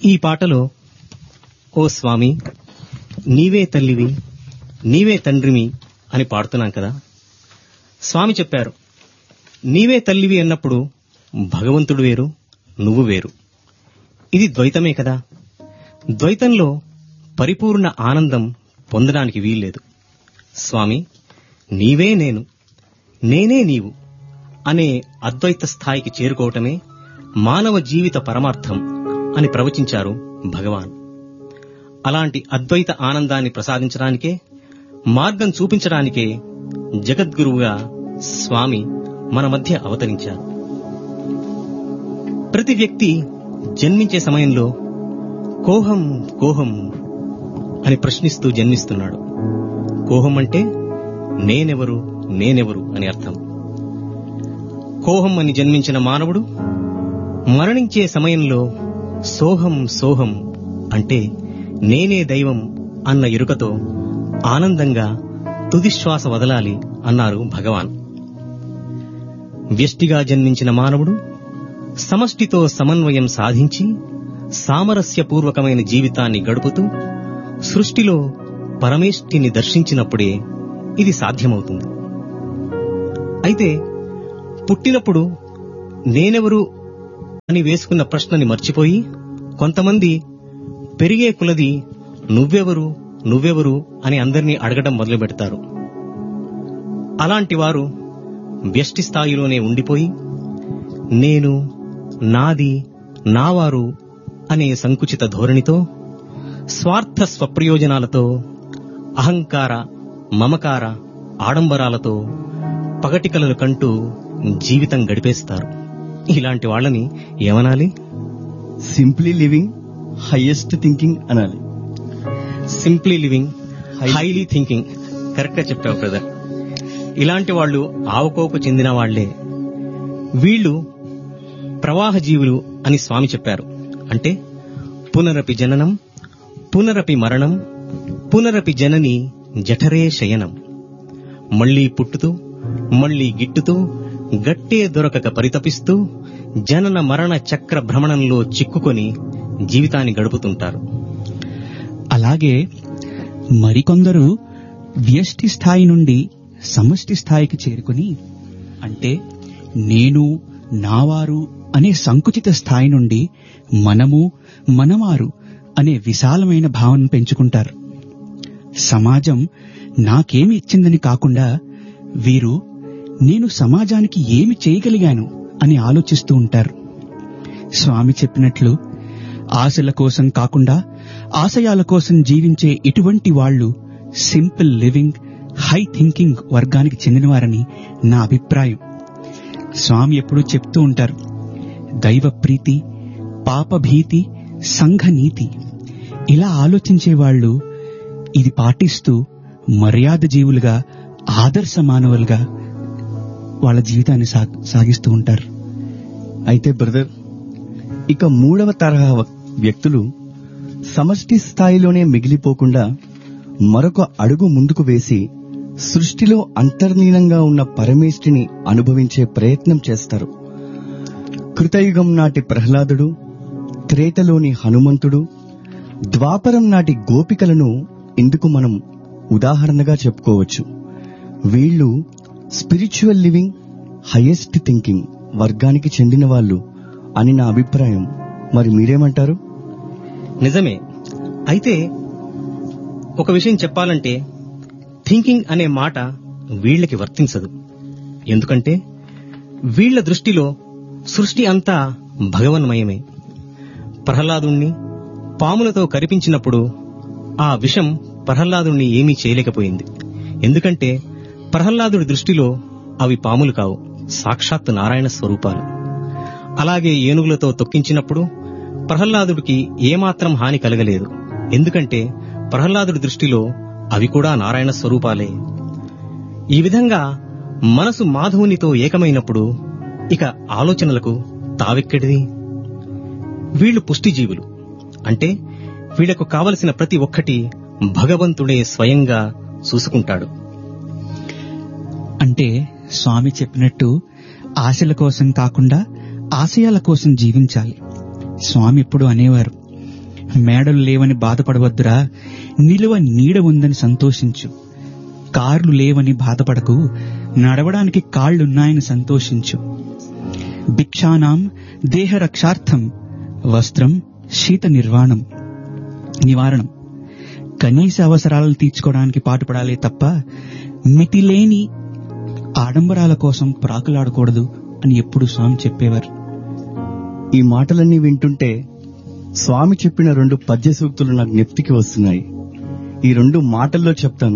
ఈ పాటలో ఓ స్వామి నీవే తల్లివి నీవే తండ్రివి అని పాడుతున్నాం కదా స్వామి చెప్పారు నీవే తల్లివి అన్నప్పుడు భగవంతుడు వేరు నువ్వు వేరు ఇది ద్వైతమే కదా ద్వైతంలో పరిపూర్ణ ఆనందం పొందడానికి వీల్లేదు స్వామి నీవే నేను నేనే నీవు అనే అద్వైత స్థాయికి చేరుకోవటమే మానవ జీవిత పరమార్థం అని ప్రవచించారు భగవాన్ అలాంటి అద్వైత ఆనందాన్ని ప్రసాదించడానికే మార్గం చూపించడానికే జగద్గురువుగా స్వామి మన మధ్య అవతరించారు ప్రతి వ్యక్తి జన్మించే సమయంలో కోహం కోహం అని ప్రశ్నిస్తూ జన్మిస్తున్నాడు కోహం అంటే నేనెవరు నేనెవరు అని అర్థం కోహం అని జన్మించిన మానవుడు మరణించే సమయంలో సోహం సోహం అంటే నేనే దైవం అన్న ఎరుకతో ఆనందంగా తుదిశ్వాస వదలాలి అన్నారు భగవాన్ వ్యష్టిగా జన్మించిన మానవుడు సమష్టితో సమన్వయం సాధించి సామరస్యపూర్వకమైన జీవితాన్ని గడుపుతూ సృష్టిలో పరమేష్టిని దర్శించినప్పుడే ఇది సాధ్యమవుతుంది అయితే పుట్టినప్పుడు నేనెవరు అని వేసుకున్న ప్రశ్నని మర్చిపోయి కొంతమంది పెరిగే కులది నువ్వెవరు నువ్వెవరు అని అందరినీ అడగడం మొదలు పెడతారు అలాంటి వారు వ్యష్టి స్థాయిలోనే ఉండిపోయి నేను నాది నావారు అనే సంకుచిత ధోరణితో స్వార్థ స్వప్రయోజనాలతో అహంకార మమకార ఆడంబరాలతో పగటికలలు కంటూ జీవితం గడిపేస్తారు ఇలాంటి వాళ్ళని ఏమనాలి సింప్లీ లివింగ్ హైయెస్ట్ థింకింగ్ అనాలి simply living Highly- highly thinking correct గా చెప్పావు బ్రదర్ ఇలాంటి వాళ్ళు ఆవకోకు చెందిన వాళ్లే వీళ్ళు ప్రవాహ జీవులు అని స్వామి చెప్పారు అంటే పునరపి జననం పునరపి మరణం పునరపి జనని జఠరే శయనం మళ్లీ పుట్టుతూ మళ్లీ గిట్టుతూ గట్టే దొరకక పరితపిస్తూ జనన మరణ చక్ర భ్రమణంలో చిక్కుకొని జీవితాన్ని గడుపుతుంటారు అలాగే మరికొందరు వ్యష్టి స్థాయి నుండి సమష్టి స్థాయికి చేరుకుని అంటే నేను నావారు అనే సంకుచిత స్థాయి నుండి మనము మనవారు అనే విశాలమైన భావన పెంచుకుంటారు సమాజం నాకేమి ఇచ్చిందని కాకుండా వీరు నేను సమాజానికి ఏమి చేయగలిగాను అని ఆలోచిస్తూ ఉంటారు స్వామి చెప్పినట్లు ఆశల కోసం కాకుండా ఆశయాల కోసం జీవించే ఇటువంటి వాళ్ళు సింపుల్ లివింగ్ హై థింకింగ్ వర్గానికి చెందినవారని నా అభిప్రాయం స్వామి ఎప్పుడూ చెప్తూ ఉంటారు దైవ ప్రీతి పాపభీతి సంఘ నీతి ఇలా ఆలోచించే వాళ్ళు ఇది పాటిస్తూ మర్యాద జీవులుగా ఆదర్శ మానవులుగా వాళ్ళ జీవితాన్ని సాగ్- సాగిస్తూ ఉంటారు అయితే బ్రదర్ ఇక మూడవ తరహా వ- వ్యక్తులు సమష్టి స్థాయిలోనే మిగిలిపోకుండా మరొక అడుగు ముందుకు వేసి సృష్టిలో అంతర్లీనంగా ఉన్న పరమేష్టిని అనుభవించే ప్రయత్నం చేస్తారు కృతయుగం నాటి ప్రహ్లాదుడు త్రేతలోని హనుమంతుడు ద్వాపరం నాటి గోపికలను ఇందుకు మనం ఉదాహరణగా చెప్పుకోవచ్చు వీళ్ళు స్పిరిచువల్ లివింగ్ హైయెస్ట్ థింకింగ్ వర్గానికి చెందిన వాళ్ళు అని నా అభిప్రాయం మరి మీరేమంటారు నిజమే అయితే ఒక విషయం చెప్పాలంటే థింకింగ్ అనే మాట వీళ్ళకి వర్తించదు ఎందుకంటే వీళ్ళ దృష్టిలో సృష్టి అంతా భగవన్మయమే ప్రహ్లాదుణ్ణి పాములతో కరిపించినప్పుడు ఆ విషం ప్రహ్లాదుణ్ణి ఏమీ చేయలేకపోయింది ఎందుకంటే ప్రహ్లాదుడి దృష్టిలో అవి పాములు కావు సాక్షాత్ నారాయణ స్వరూపాలు అలాగే ఏనుగులతో తొక్కించినప్పుడు ప్రహ్లాదుడికి ఏమాత్రం హాని కలగలేదు ఎందుకంటే ప్రహ్లాదుడి దృష్టిలో అవి కూడా నారాయణ స్వరూపాలే ఈ విధంగా మనసు మాధవునితో ఏకమైనప్పుడు ఇక ఆలోచనలకు తావెక్కడిది వీళ్ళు పుష్టిజీవులు అంటే వీళ్లకు కావలసిన ప్రతి ఒక్కటి భగవంతుడే స్వయంగా చూసుకుంటాడు అంటే స్వామి చెప్పినట్టు ఆశల కోసం కాకుండా ఆశయాల కోసం జీవించాలి స్వామి ఎప్పుడు అనేవారు మేడలు లేవని బాధపడవద్దురా నిలువ నీడ ఉందని సంతోషించు కార్లు లేవని బాధపడకు నడవడానికి కాళ్లున్నాయని సంతోషించు భిక్షానాం దేహరక్షార్థం వస్త్రం శీత నిర్వాణం నివారణం కనీస అవసరాలను తీర్చుకోవడానికి పాటుపడాలే తప్ప మితిలేని ఆడంబరాల కోసం ప్రాకులాడకూడదు అని ఎప్పుడు స్వామి చెప్పేవారు ఈ మాటలన్నీ వింటుంటే స్వామి చెప్పిన రెండు పద్య సూక్తులు నాకు జ్ఞప్తికి వస్తున్నాయి ఈ రెండు మాటల్లో చెప్తాను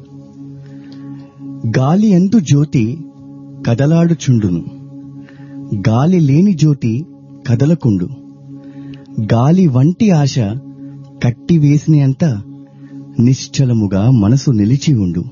గాలి ఎందు జ్యోతి కదలాడుచుండును గాలి లేని జ్యోతి కదలకుండు గాలి వంటి ఆశ కట్టివేసినంత నిశ్చలముగా మనసు నిలిచి ఉండు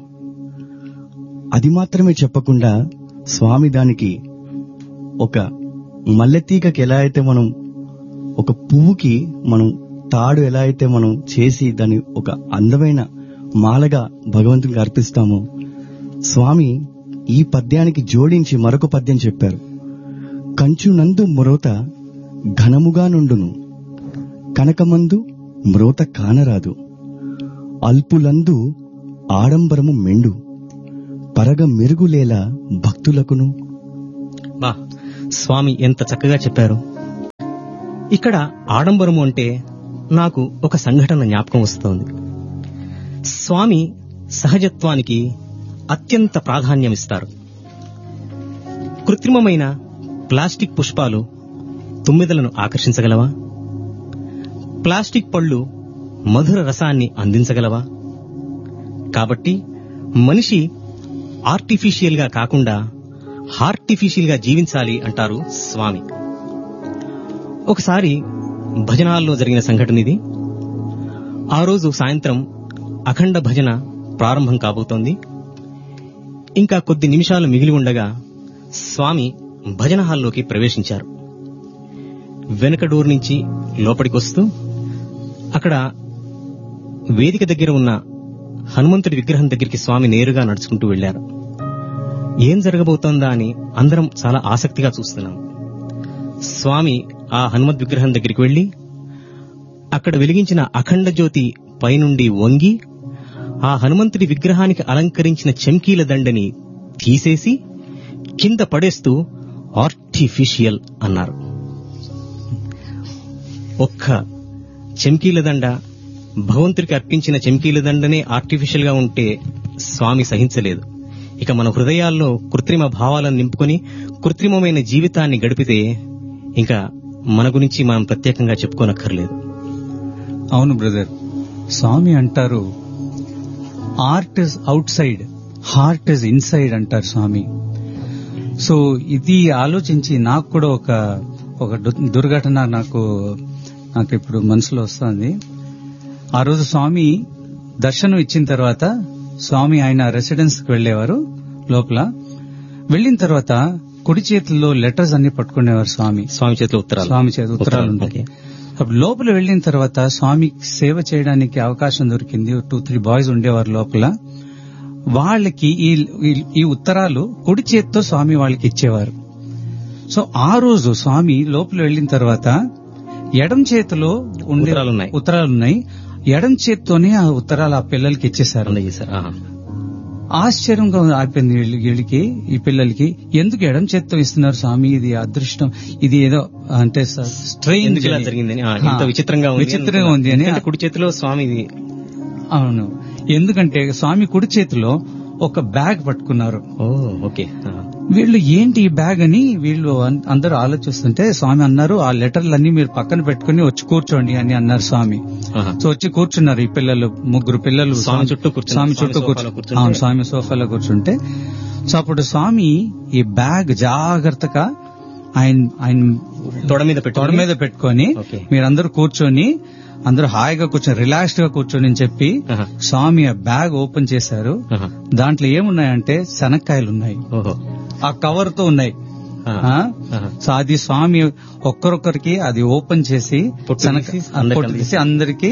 అది మాత్రమే చెప్పకుండా స్వామి దానికి ఒక మల్లెతీగకి ఎలా అయితే మనం ఒక పువ్వుకి మనం తాడు ఎలా అయితే మనం చేసి దాన్ని ఒక అందమైన మాలగా భగవంతునికి అర్పిస్తామో స్వామి ఈ పద్యానికి జోడించి మరొక పద్యం చెప్పారు కంచునందు మ్రోత ఘనముగా నుండును కనకమందు మ్రోత కానరాదు అల్పులందు ఆడంబరము మెండు పరగ మెరుగులేలా భక్తులకును బా స్వామి ఎంత చక్కగా చెప్పారు ఇక్కడ ఆడంబరము అంటే నాకు ఒక సంఘటన జ్ఞాపకం వస్తోంది స్వామి సహజత్వానికి అత్యంత ప్రాధాన్యమిస్తారు కృత్రిమమైన ప్లాస్టిక్ పుష్పాలు తుమ్మిదలను ఆకర్షించగలవా ప్లాస్టిక్ పళ్ళు మధుర రసాన్ని అందించగలవా కాబట్టి మనిషి ఆర్టిఫిషియల్ గా కాకుండా హార్టిఫిషియల్ గా జీవించాలి అంటారు స్వామి ఒకసారి భజనాల్లో జరిగిన సంఘటన ఇది ఆ రోజు సాయంత్రం అఖండ భజన ప్రారంభం కాబోతోంది ఇంకా కొద్ది నిమిషాలు మిగిలి ఉండగా స్వామి భజన హాల్లోకి ప్రవేశించారు వెనుక డోర్ నుంచి లోపలికి వస్తూ అక్కడ వేదిక దగ్గర ఉన్న హనుమంతుడి విగ్రహం దగ్గరికి స్వామి నేరుగా నడుచుకుంటూ వెళ్లారు ఏం జరగబోతోందా అని అందరం చాలా ఆసక్తిగా చూస్తున్నాం స్వామి ఆ హనుమద్ విగ్రహం దగ్గరికి వెళ్లి అక్కడ వెలిగించిన అఖండ జ్యోతి పైనుండి వంగి ఆ హనుమంతుడి విగ్రహానికి అలంకరించిన చెంకీల దండని తీసేసి కింద పడేస్తూ ఆర్టిఫిషియల్ అన్నారు ఒక్క చెంకీల దండ భగవంతుడికి అర్పించిన చెంకీల దండనే ఆర్టిఫిషియల్ గా ఉంటే స్వామి సహించలేదు ఇక మన హృదయాల్లో కృత్రిమ భావాలను నింపుకొని కృత్రిమమైన జీవితాన్ని గడిపితే ఇంకా మన గురించి మనం ప్రత్యేకంగా చెప్పుకోనక్కర్లేదు అవును బ్రదర్ స్వామి అంటారు art is outside heart is inside అంటారు స్వామి సో ఇది ఆలోచించి నాకు కూడా ఒక ఒక దు- దుర్ఘటన నాకు నాకు ఇప్పుడు మనసులో వస్తుంది ఆ రోజు స్వామి దర్శనం ఇచ్చిన తర్వాత స్వామి ఆయన రెసిడెన్స్ కి వెళ్లేవారు లోపల వెళ్ళిన తర్వాత కుడి చేతుల్లో లెటర్స్ అన్ని పట్టుకునేవారు స్వామి స్వామి చేతిలో ఉత్తరాలు స్వామి చేతి ఉత్తరాలు ఉంటాయి ఓకే. అప్పుడు లోపల వెళ్ళిన తర్వాత స్వామి సేవ చేయడానికి అవకాశం దొరికింది టూ త్రీ బాయ్స్ ఉండేవారు లోపల వాళ్ళకి ఈ ఈ- ఈ ఉత్తరాలు కుడి చేత్తో స్వామి వాళ్ళకి ఇచ్చేవారు సో ఆ రోజు స్వామి లోపల వెళ్ళిన తర్వాత ఎడం చేతిలో ఉండే ఉత్తరాలున్నాయి. ఉత్తరాలున్నాయి ఎడం చేత్తోనే ఆ ఉత్తరాలు ఆ పిల్లలకి ఇచ్చేశారు అందజేశారు ఆహా. ఆశ్చర్యంగా అయిపోయింది వీళ్ళ- వీళ్ళకి ఈ పిల్లలకి ఎందుకు ఎడం చేత్తో ఇస్తున్నారు స్వామి ఇది అదృష్టం ఇది ఏదో అంటే స్ట్రెయిన్ ఎందుకు ఇలా జరిగిందని ఆ, ఇంత విచిత్రంగా ఉంది విచిత్రంగా ఉంది అని ఎందుకంటే కుడి చేతిలో స్వామి ఇది అవును ఎందుకంటే స్వామి కుడి చేతిలో ఒక బ్యాగ్ పట్టుకున్నారు ఓ ఓకే ఆ. వీళ్ళు ఏంటి ఈ బ్యాగ్ అని వీళ్ళు అన్- అందరూ ఆలోచిస్తుంటే స్వామి అన్నారు ఆ లెటర్లన్నీ మీరు పక్కన పెట్టుకుని వచ్చి కూర్చోండి అని అన్నారు స్వామి ఆహా. సో వచ్చి కూర్చున్నారు ఈ పిల్లలు ముగ్గురు పిల్లలు స్వామి చుట్టూ కూర్చున్నారు. స్వామి చుట్టూ స్వామి కూర్చు సోఫాలో కూర్చుంటే- అవును స్వామి సోఫాలో కూర్చుంటే సో అప్పుడు స్వామి ఈ బ్యాగ్ జాగ్రత్తగా ఆయన ఆయన తొడ మీద పెట్టు తొడ మీద పెట్టుకొని ఓకే. మీరందరూ కూర్చొని అందరూ హాయిగా కూర్చొని రిలాక్స్డ్ గా కూర్చొని అని చెప్పి ఆహా. స్వామి ఆ బ్యాగ్ ఓపెన్ చేశారు ఆహా. దాంట్లో ఏమున్నాయంటే శనక్కాయలు ఉన్నాయి ఓహో ఆ కవర్ తో ఉన్నాయి ఆ. ఆ? ఆహా. సో అది స్వామి ఒక్కరొక్కరికి అది ఓపెన్ చేసి పొట్టు శనగ- తీసి ఆ అందరికీ పొట్టు తీసి అందరికి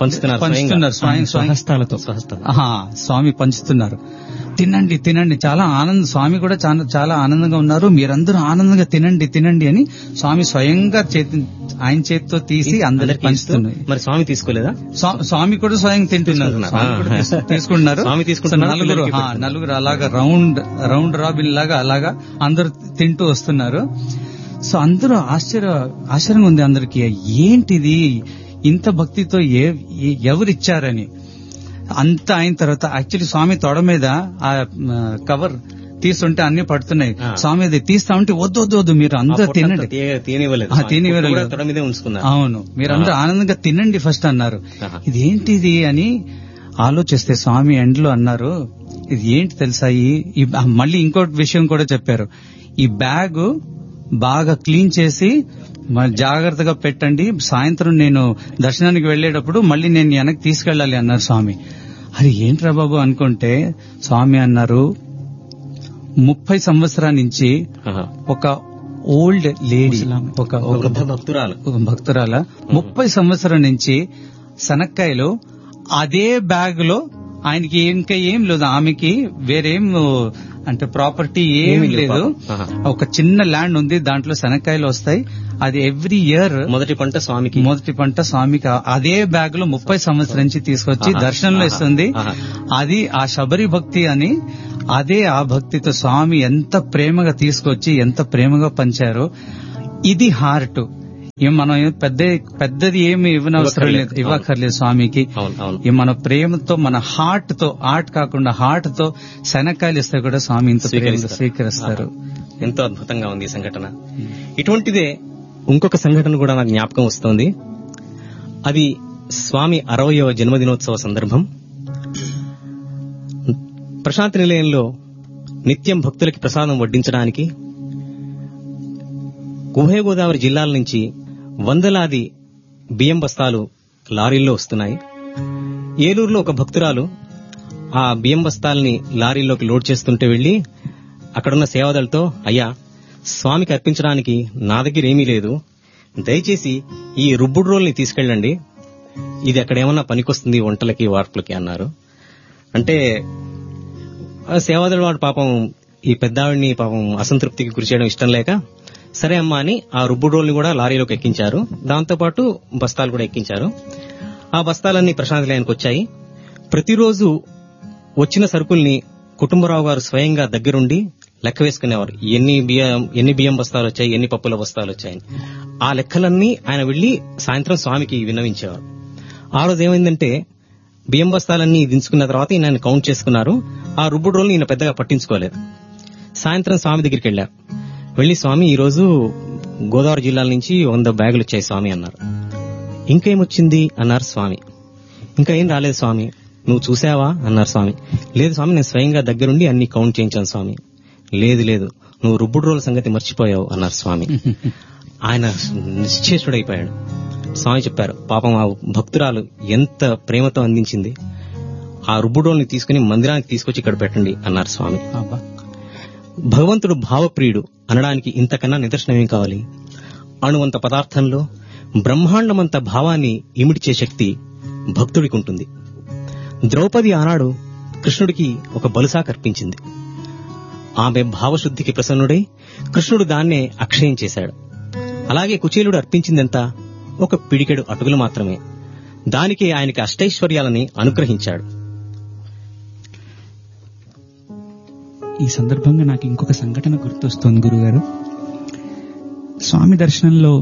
పంచుతున్నారు పంచుతున్నారు స్వయం స్వయం స్వహస్తాలతో స్వహస్తాలు. ఆహా, స్వామి పంచుతున్నారు తినండి తినండి చాలా ఆనందం స్వామి కూడా చాలా చాలా ఆనందంగా ఉన్నారు మీరందరూ ఆనందంగా తినండి తినండి అని స్వామి స్వయంగా చేతి ఆయన చేతితో తీసి అందరికి అందరికీ ఇస్తూ, పంచుతున్నారు మరి స్వామి తీసుకోలేదా స్వా- స్వామి కూడా స్వయం తింటున్నారు తీసుకుంటున్నారా? స్వామి కూడా తీసు- తీసుకుంటున్నారు స్వామి తీసుకుంటున్నారు, సో నలుగురు పిల్లలకి ఆ, పెడుతున్నారు. నలుగురు అలాగా రౌండ్ రౌండ్ రాబిన్ లాగా అలాగా అందరు తింటూ వస్తున్నారు సో అందరూ ఆశ్చర్య ఆశ్చర్యంగా ఉంది అందరికి ఏంటిది ఇంత భక్తితో ఏ ఏ- ఎవరిచ్చారని అంత అయిన తర్వాత యాక్చువల్లీ స్వామి తొడ మీద ఆ కవర్ తీస్తుంటే అన్ని పడుతున్నాయి ఆ. స్వామి అది తీస్తా ఉంటే వద్దు వద్దు వద్దు మీరు ఆ అందరూ పొట్టంతా తినండి తీయ- తీయనివ్వలేదు ఆ, స్వామి. తీయనివ్వలేదు. పొట్టు కూడా తొడ మీదే ఉంచుకున్నారు అవును మీరందరూ ఆనందంగా తినండి ఫస్ట్ అన్నారు ఆహా. ఇదేంటిది అని ఆలోచిస్తే స్వామి ఎండ్లో అన్నారు ఇది ఏంటి తెలుసా ఈ ఈ- ఆ, మళ్ళీ ఇంకోటి విషయం కూడా చెప్పారు ఈ బ్యాగ్ బాగా క్లీన్ చేసి మ- జాగ్రత్తగా పెట్టండి సాయంత్రం నేను దర్శనానికి వెళ్ళేటప్పుడు మళ్ళీ నేను వెనక్కి తీసుకెళ్ళాలి అన్నారు స్వామి అది ఏంట్రా బాబు అనుకుంటే స్వామి అన్నారు ముప్పై సంవత్సరాల నుంచి ఆహా. ఒక ఓల్డ్ లేడీ ముసలామె. ఒక ఒక ఒక వృద్ధ భక్తురాలు ఒక భక్తురాల ముప్పై సంవత్సరం నుంచి శనక్కాయలు అదే బ్యాగ్ లో ఆయనకి ఇంకా ఏం లేదు ఆమెకి వేరేం అంటే ప్రాపర్టీ ఏం ఏమీ లేదు లేదు పాపం. ఆహా. ఒక చిన్న ల్యాండ్ ఉంది దాంట్లో శనక్కాయలు వస్తాయి అది ఎవ్రీ ఇయర్ మొదటి పంట స్వామికి మొదటి పంట స్వామికి ఆ- అదే బ్యాగ్ లో ముప్పై సంవత్సరం నుంచి తీసుకొచ్చి ఆహా. దర్శనంలో ఆహా. ఇస్తుంది ఆహా. అది ఆ శబరి భక్తి అని అదే ఆ భక్తితో స్వామి ఎంత ప్రేమగా తీసుకొచ్చి ఎంత ప్రేమగా పంచారో ఇది హార్ట్ ఏం మనం ఏం పెద్ద పెద్దది ఏమి ఇవ్వనవసరం లేదు ఇవ్వక్కర్లేదు. ఇవ్వక్కర్లేదు స్వామికి అవును అవును ఈ మన ప్రేమతో మన హార్ట్ తో ఆర్ట్ కాకుండా హార్ట్ తో శనక్కాయలు ఇస్తే కూడా స్వామి ఇంత ప్రేమగా స్వీకరిస్తారు. స్వీకరిస్తారు ఆహా. ఎంతో అద్భుతంగా ఉంది ఈ సంఘటన ఇటువంటిదే ఇంకొక సంఘటన కూడా నాకు జ్ఞాపకం వస్తోంది అది స్వామి అరవయవ జన్మదినోత్సవ సందర్భం ప్రశాంతి నిలయంలో నిత్యం భక్తులకి ప్రసాదం వడ్డించడానికి ఉభయ గోదావరి జిల్లాల నుంచి వందలాది బియ్యం బస్తాలు లారీల్లో వస్తున్నాయి ఏలూరులో ఒక భక్తురాలు ఆ బియ్యం బస్తాల్ని లారీలోకి లోడ్ చేస్తుంటే వెళ్లి అక్కడున్న సేవదలతో అయ్యా స్వామికి అర్పించడానికి నా దగ్గర ఏమీ లేదు దయచేసి ఈ రుబ్బుడు రోల్ని తీసుకెళ్ళండి ఇది అక్కడ ఏమన్నా పనికొస్తుంది వంటలకి వార్పులకి అన్నారు అంటే ఆ సేవాదళ వాడు పాపం ఈ పెద్దావిడిని పాపం అసంతృప్తికి గురి చేయడం ఇష్టం లేక సరే అమ్మా అని ఆ రుబ్బుడు రోల్ని కూడా లారీలోకి ఎక్కించారు దాంతోపాటు బస్తాలు కూడా ఎక్కించారు ఆ బస్తాలన్నీ ప్రశాంతలయానికి వచ్చాయి ప్రతిరోజు వచ్చిన సరుకుల్ని కుటుంబరావు గారు స్వయంగా దగ్గరుండి లెక్క వేసుకునేవారు ఎన్ని బియ్యం ఎన్ని బియ్యం బస్తాలు వచ్చాయి ఎన్ని పప్పుల బస్తాలు వచ్చాయని ఆ లెక్కలన్నీ ఆయన వెళ్లి సాయంత్రం స్వామికి విన్నవించేవారు ఆ రోజు ఏమైందంటే బియ్యం బస్తాలన్నీ దించుకున్న తర్వాత ఈయన కౌంట్ చేసుకున్నారు ఆ రుబ్బుడు రోజులు ఈయన పెద్దగా పట్టించుకోలేదు సాయంత్రం స్వామి దగ్గరికి వెళ్ళారు వెళ్లి స్వామి ఈ రోజు గోదావరి జిల్లాల నుంచి వంద బ్యాగులు వచ్చాయి స్వామి అన్నారు ఇంకేమొచ్చింది అన్నారు స్వామి ఇంకా ఏం రాలేదు స్వామి నువ్వు చూసావా అన్నారు స్వామి లేదు స్వామి నేను స్వయంగా దగ్గరుండి అన్ని కౌంట్ చేయించాను స్వామి లేదు లేదు నువ్వు రుబ్బుడు రోజుల సంగతి మర్చిపోయావు అన్నారు స్వామి ఆయన నిశ్చేషుడైపోయాడు స్వామి చెప్పారు పాపం ఆ భక్తురాలు ఎంత ప్రేమతో అందించింది ఆ రుబ్బుడోల్ని తీసుకుని మందిరానికి తీసుకొచ్చి ఇక్కడ పెట్టండి అన్నారు స్వామి అబ్బా. భగవంతుడు భావప్రియుడు అనడానికి ఇంతకన్నా నిదర్శనం ఏం కావాలి అణువంత పదార్థంలో బ్రహ్మాండమంత భావాన్ని ఇమిడిచే శక్తి భక్తుడికి ఉంటుంది ద్రౌపది ఆనాడు కృష్ణుడికి ఒక బలుసా కర్పించింది ఆమె భావశుద్ధికి ప్రసన్నుడై కృష్ణుడు దాన్నే అక్షయం చేశాడు అలాగే కుచేలుడు అర్పించిందెంత ఒక పిడికెడు అటుకులు మాత్రమే దానికి ఆయనకి అష్టైశ్వర్యాలని అనుగ్రహించాడు ఈ సందర్భంగా నాకు ఇంకొక సంఘటన గుర్తొస్తుంది గురుగారు స్వామి దర్శనంలో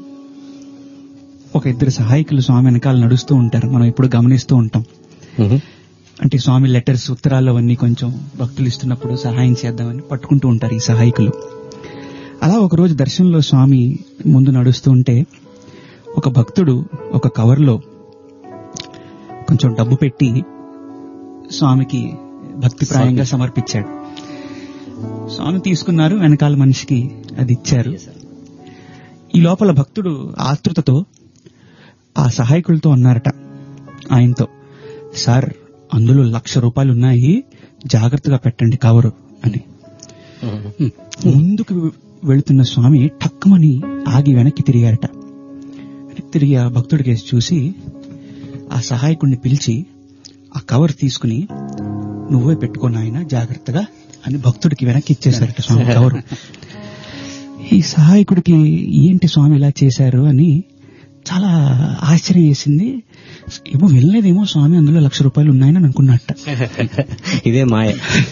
ఒక ఇద్దరు సహాయకులు స్వామి వెనకాల నడుస్తూ ఉంటారు మనం ఎప్పుడు గమనిస్తూ ఉంటాం అంటే స్వామి లెటర్స్ ఉత్తరాలు అవన్నీ కొంచెం భక్తులు ఇస్తున్నప్పుడు సహాయం చేద్దామని పట్టుకుంటూ ఉంటారు ఈ సహాయకులు అలా ఒక రోజు దర్శనంలో స్వామి ముందు నడుస్తూ ఉంటే ఒక భక్తుడు ఒక కవర్లో కొంచెం డబ్బు పెట్టి స్వామికి భక్తిప్రాయంగా సమర్పించాడు స్వామి తీసుకున్నారు వెనకాల మనిషికి అది ఇచ్చారు ఈ లోపల భక్తుడు ఆతృతతో ఆ సహాయకులతో అన్నారట ఆయనతో సార్ అందులో లక్ష రూపాయలు ఉన్నాయి జాగ్రత్తగా పెట్టండి కవరు అని ముందుకు వెళుతున్న స్వామి టక్కుమని ఆగి వెనక్కి తిరిగారట వెనక్కి తిరిగి ఆ భక్తుడి కేసి చూసి ఆ సహాయకుడిని పిలిచి ఆ కవర్ తీసుకుని నువ్వే పెట్టుకో నాయన జాగ్రత్తగా అని భక్తుడికి వెనక్కి ఇచ్చేశారట స్వామి కవరు ఈ సహాయకుడికి ఏంటి స్వామి ఇలా చేశారు అని చాలా ఆశ్చర్యం వేసింది ఏమో వెళ్ళలేదేమో స్వామి అందులో లక్ష రూపాయలు ఉన్నాయని అనుకున్నట్ట ఇదే మాయ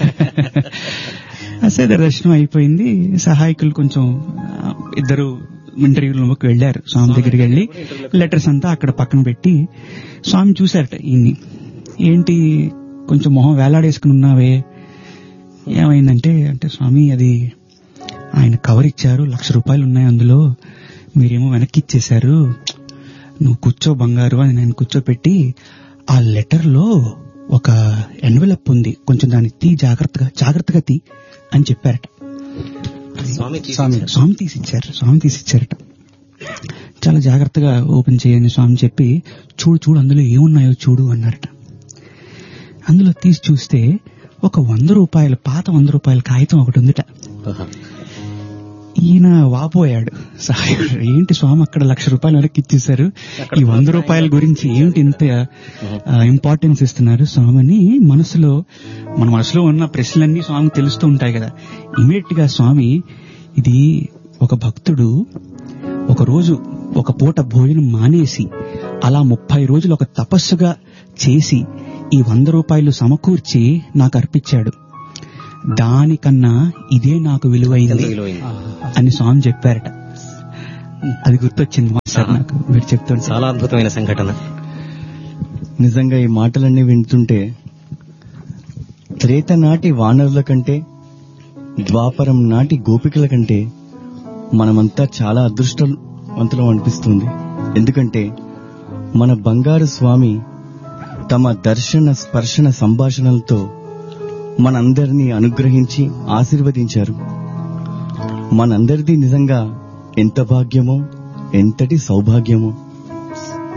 అసలు దర్శనం అయిపోయింది సహాయకులు కొంచెం ఆ, ఇద్దరు ఇంటర్వ్యూ రూమ్కి వెళ్ళారు స్వామి దగ్గరికి వెళ్ళి లెటర్స్ అంతా అక్కడ పక్కన పెట్టి స్వామి చూశారట ఈయన్ని ఏంటి కొంచెం మొహం వేలాడేసుకుని ఉన్నావే ఏమైందంటే అంటే స్వామి అది ఆయన కవర్ ఇచ్చారు లక్ష రూపాయలు ఉన్నాయి అందులో మీరేమో వెనక్కి ఇచ్చేశారు నువ్వు కూర్చో బంగారు అని నేను కూర్చోపెట్టి ఆ లెటర్ లో ఒక ఎన్వెలప్ ఉంది కొంచెం దాన్ని తీ జాగ్రత్తగా జాగ్రత్తగా తీ అని చెప్పారట స్వామి స్వామి స్వామి తీసిచ్చారు స్వామి తీసిచ్చారట చాలా జాగ్రత్తగా ఓపెన్ చేయని స్వామి చెప్పి చూడు చూడు అందులో ఏమున్నాయో చూడు అన్నారట అందులో తీసి చూస్తే ఒక వంద రూపాయల పాత వంద రూపాయల కాగితం ఒకటి ఉందిట ఈయన వాపోయాడు సహాయకుడు ఏంటి స్వామి అక్కడ లక్ష రూపాయలు వెనక్కి ఇచ్చేశారు ఈ వంద రూపాయల గురించి ఏమిటి ఇంత ఇంపార్టెన్స్ ఇస్తున్నారు స్వామి అని మనసులో మన మనసులో ఉన్న ప్రశ్నలన్నీ స్వామికి తెలుస్తూ ఉంటాయి కదా ఇమీడియట్ గా స్వామి ఇది ఒక భక్తుడు ఒక రోజు ఒక పూట భోజనం మానేసి అలా ముప్పై రోజులు ఒక తపస్సుగా చేసి ఈ వంద రూపాయలు సమకూర్చి నాకు అర్పించాడు దానికన్నా ఇదే నాకు ఎంత విలువైంది విలువైంది అని స్వామి చెప్పారట అది గుర్తొచ్చింది మాస్టర్ నాకు మీరు చెప్తుంటే చాలా అద్భుతమైన సంఘటన నిజంగా ఈ మాటలన్నీ వింటుంటే త్రేత నాటి వానరుల కంటే ద్వాపరం నాటి గోపికల కంటే మనమంతా చాలా అదృష్టవంతులం అనిపిస్తుంది ఎందుకంటే మన బంగారు స్వామి తమ దర్శన స్పర్శన సంభాషణలతో మనందరినీ అనుగ్రహించి ఆశీర్వదించారు మనందరిది నిజంగా ఎంత భాగ్యమో ఎంతటి సౌభాగ్యమో